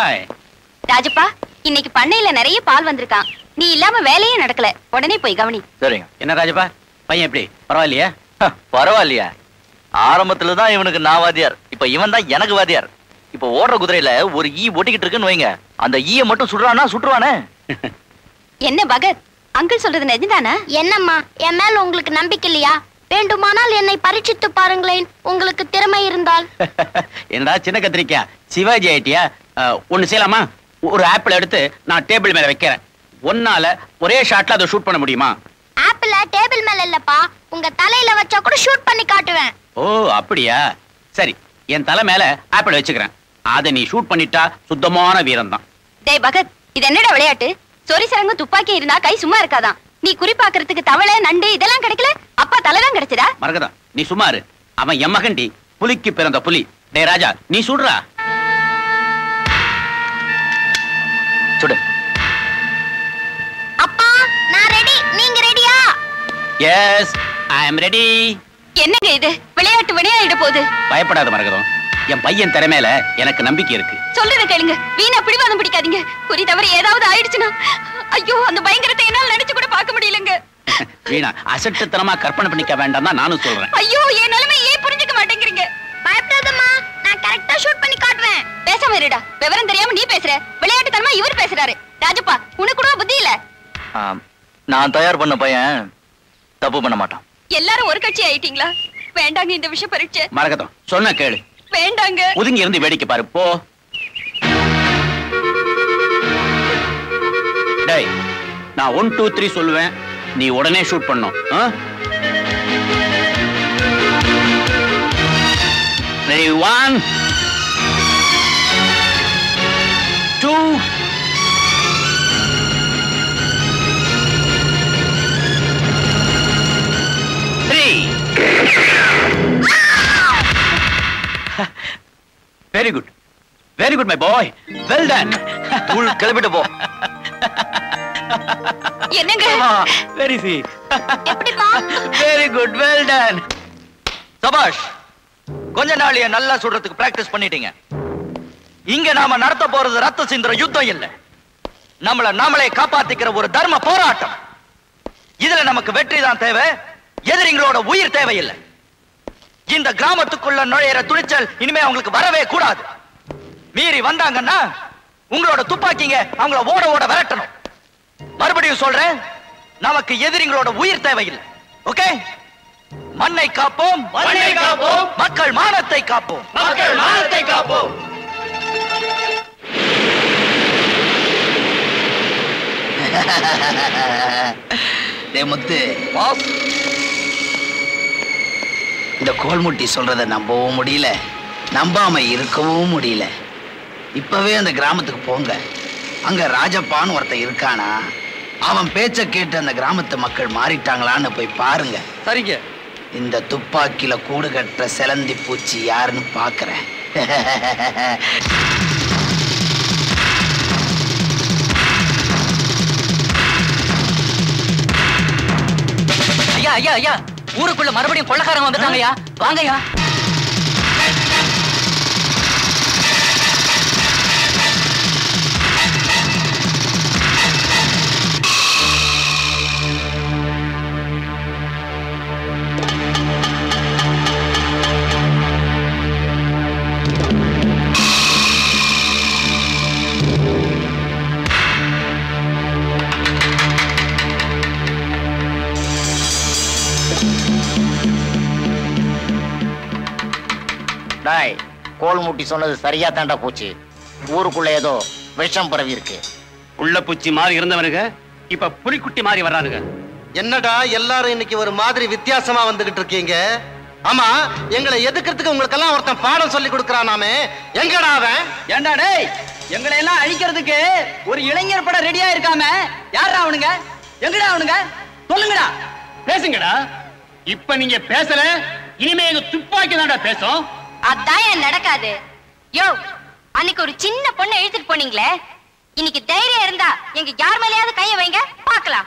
பாய் ராஜப்பா இன்னைக்கு பண்ணையில நிறைய பால் வந்திருக்கான் நீ இல்லாம வேலையே நடக்கல உடனே போய் கவனி சரிங்க என்ன ராஜப்பா பையன் எப்படி பரவாயில்லையா ஹ, பரவாயில்லையா ஆரம்பத்துல தான் இவனுக்கு நான் வாத்தியார் இப்ப இவன் தான் எனக்கு வாத்தியார் இப்ப ஓடுற குதிரையில ஒரு ஈ ஒட்டிக்கிட்டு இருக்குன்னு வைங்க அந்த ஈய மட்டும் சுடுறானா சுட்டுருவானே என்ன பகத் அங்கிள் சொல்றது நிஜம்தானா என்னம்மா என் மேல உங்களுக்கு நம்பிக்கை இல்லையா வேண்டுமானால் என்னை பரீட்சித்து பாருங்களேன் உங்களுக்கு திறமை இருந்தால் என்னடா சின்ன கத்திரிக்கா சிவாஜி ஆயிட்டியா அஹ், ஒண்ணு செய்யலாமா ஒரு ஆப்பிள் எடுத்து நான் டேபிள் மேல வைக்கிறேன் ஒன்னால ஒரே ஷாட்ல அதை ஷூட் பண்ண முடியுமா ஆப்பிள டேபிள் மேல இல்லப்பா உங்க தலையில வச்சா கூட ஷூட் பண்ணி காட்டுவேன் ஓ அப்படியா சரி என் தலை மேல ஆப்பிள் வச்சுக்கிறேன் அதை நீ ஷூட் பண்ணிட்டா சுத்தமான வீரம் தான் டேய் பகத் இது என்னடா விளையாட்டு சொரி சரங்கு துப்பாக்கி இருந்தா கை சும்மா இருக்காதான் நீ குறிப்பாக்குறதுக்கு தவளை நண்டு இதெல்லாம் கிடைக்கல அப்பா தலைதான் கிடைச்சதா மறக்கதான் நீ சுமாரு அவன் என் மகன்டி புலிக்கு பிறந்த புலி டே ராஜா நீ சுடுறா சுடு அப்பா நான் ரெடி நீங்க ரெடியா எஸ் ஐ அம் ரெடி என்னங்க இது விளையாட்டு விளையாடிட போகுது பயப்படாத மரகதம் என் பையன் திறமையில எனக்கு நம்பிக்கை இருக்கு சொல்றத கேளுங்க வீணா பிடிவாதம் பிடிக்காதீங்க குறி தவறு ஏதாவது ஆயிடுச்சுன்னா ஐயோ அந்த பயங்கரத்தை என்னால நினைச்சு கூட பார்க்க முடியலங்க வீணா அசட்டுத்தனமா கற்பனை பண்ணிக்க வேண்டாம் தான் நானும் சொல்றேன் ஐயோ என் நிலைமை ஏன் புரிஞ்சுக்க மாட்டேங்கிறீங்க பயப்படாதம்மா நான் கரெக்டா ஷூட் பண்ணி காட்டுவேன் பேசாம இருடா விவரம் தெரியாம நீ பேசுற விளையாட்டுத்தனமா இவர் பேசுறாரு ராஜப்பா உனக்கு கூட புத்தி இல்ல ஆம், நான் தயார் பண்ண பையன் தப்பு பண்ண மாட்டான் எல்லாரும் ஒரு கட்சி ஆயிட்டீங்களா வேண்டாங்க இந்த விஷயம் பரீட்சை மரகதம் சொன்ன கேளு வேண்டாங்க ஒதுங்கி இருந்து வேடிக்கை பாரு போ டேய் நான் ஒன் டூ த்ரீ சொல்லுவேன் நீ உடனே ஷூட் பண்ணும் ready one two three very good very good my boy well done தூள் கிளம்பிட்டு போ என்னங்க வெரி சி எப்படிப்பா வெரி குட் வெல் டன் சபாஷ் கொஞ்ச நாளைய நல்லா சுடுறதுக்கு பிராக்டிஸ் பண்ணிட்டீங்க இங்க நாம நடத்த போறது ரத்த சிந்துற யுத்தம் இல்ல நம்மள நாமளே காப்பாத்திக்கிற ஒரு தர்ம போராட்டம் இதுல நமக்கு வெற்றி தான் தேவை எதிரிங்களோட உயிர் தேவையில்லை இந்த கிராமத்துக்குள்ள நுழையிற துணிச்சல் இனிமே அவங்களுக்கு வரவே கூடாது மீறி வந்தாங்கன்னா உங்களோட துப்பாக்கிங்க அவங்கள ஓட ஓட விரட்டணும் மறுபடியும் சொல்றேன் நமக்கு எதிரிங்களோட உயிர் தேவையில்லை ஓகே மண்ணை காப்போம் மண்ணை காப்போம் மக்கள் மானத்தை காப்போம் மக்கள் மானத்தை காப்போம் டே முத்து பாஸ் இந்த கோல்முட்டி சொல்றத நம்பவும் முடியல நம்பாம இருக்கவும் முடியல இப்பவே அந்த கிராமத்துக்கு போங்க அங்க ராஜப்பான்னு ஒருத்தன் இருக்கானா அவன் பேச்ச கேட்டு அந்த கிராமத்து மக்கள் மாறிட்டாங்களான்னு போய் பாருங்க சரிங்க இந்த துப்பாக்கில கூடு கட்டுற செலந்தி பூச்சி யாருன்னு பாக்குறேன் ஐயா ஐயா ஐயா ஊருக்குள்ள மறுபடியும் கொள்ளக்காரங்க வந்துட்டாங்கய்யா வாங்கய்யா டாய் கோல்முட்டி சொன்னது சரியா தாண்டா போச்சு ஊருக்குள்ள ஏதோ விஷம் பரவி இருக்கு உள்ள பூச்சி மாதிரி இருந்தவனுங்க இப்ப புலிக்குட்டி மாதிரி வர்றானுங்க என்னடா எல்லாரும் இன்னைக்கு ஒரு மாதிரி வித்தியாசமா வந்துகிட்டு இருக்கீங்க ஆமா எங்களை எதுக்கிறதுக்கு உங்களுக்கெல்லாம் ஒருத்தன் பாடம் சொல்லி கொடுக்கறானாமே எங்கடா அவன் ஏண்டா டேய் எங்களை எல்லாம் அழிக்கிறதுக்கு ஒரு இளைஞர் படம் ரெடியா இருக்காம யாரா அவனுங்க எங்கடா அவனுங்க சொல்லுங்கடா பேசுங்கடா இப்ப நீங்க பேசல இனிமே எங்க துப்பாக்கி தான்டா பேசும் அதான் ஏன் நடக்காது யோ அன்னைக்கு ஒரு சின்ன பொண்ணை இழுத்துட்டு போனீங்களே இன்னைக்கு தைரியம் இருந்தா எங்க யார் மேலயாவது கைய வைங்க பார்க்கலாம்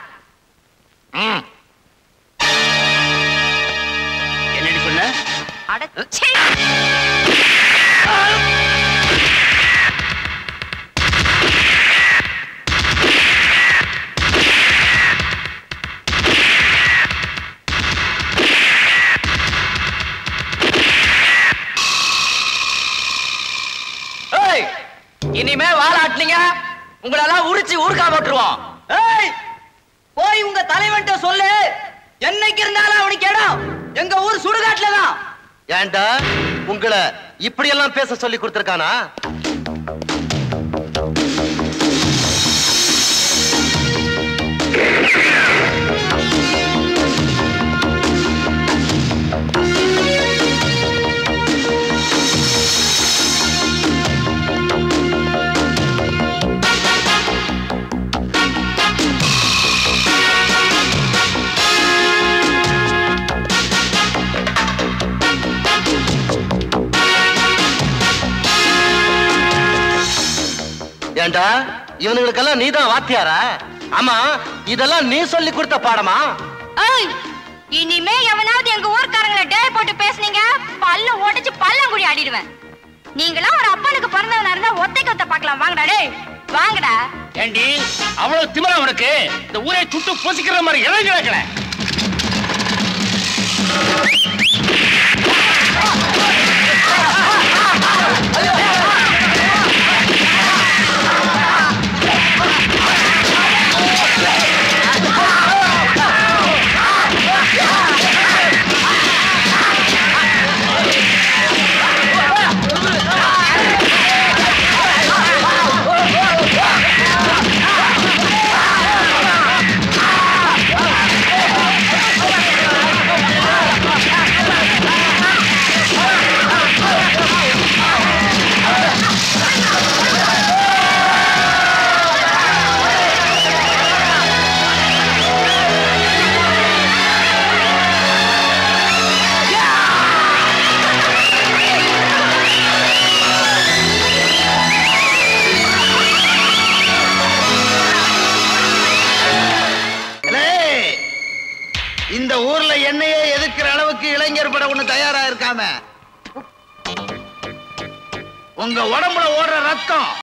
என்னடி சொன்ன அட ச்சே. உங்களெல்லாம் உரிச்சு ஊருக்கா போட்டுருவோம் ஏய் போய் உங்க தலைவன்ட்ட சொல்லு என்னைக்கு இருந்தாலும் அவனுக்கு இடம் எங்க ஊர் சுடுகாட்டுல தான் ஏன்டா உங்களை இப்படியெல்லாம் பேச சொல்லி கொடுத்துருக்கானா ஏன்டா இவனுங்களுக்கெல்லாம் நீதான் வாத்தியாரா ஆமா இதெல்லாம் நீ சொல்லி கொடுத்த பாடமா ஏய் இனிமே எவனாவது எங்க ஊர்க்காரங்களை டே போட்டு பேசுனீங்க பல்ல உடைச்சு பள்ளங்குடி ஆடிடுவேன் நீங்களாம் ஒரு அப்பனுக்கு பிறந்தவனா இருந்தா ஒத்தை கொத்த பார்க்கலாம் வாங்கடா டேய் வாங்கடா ஏண்டி அவ்வளவு திமிரா உனக்கு இந்த ஊரை சுட்டு பொசிக்கிற மாதிரி இறங்கி கிடக்கல ஏலே, இந்த ஊர்ல என்னையே எதிர்க்கிற அளவுக்கு இளைஞர் பட ஒண்ணு தயாரா இருக்காம உங்க உடம்புல ஓடுற ரத்தம்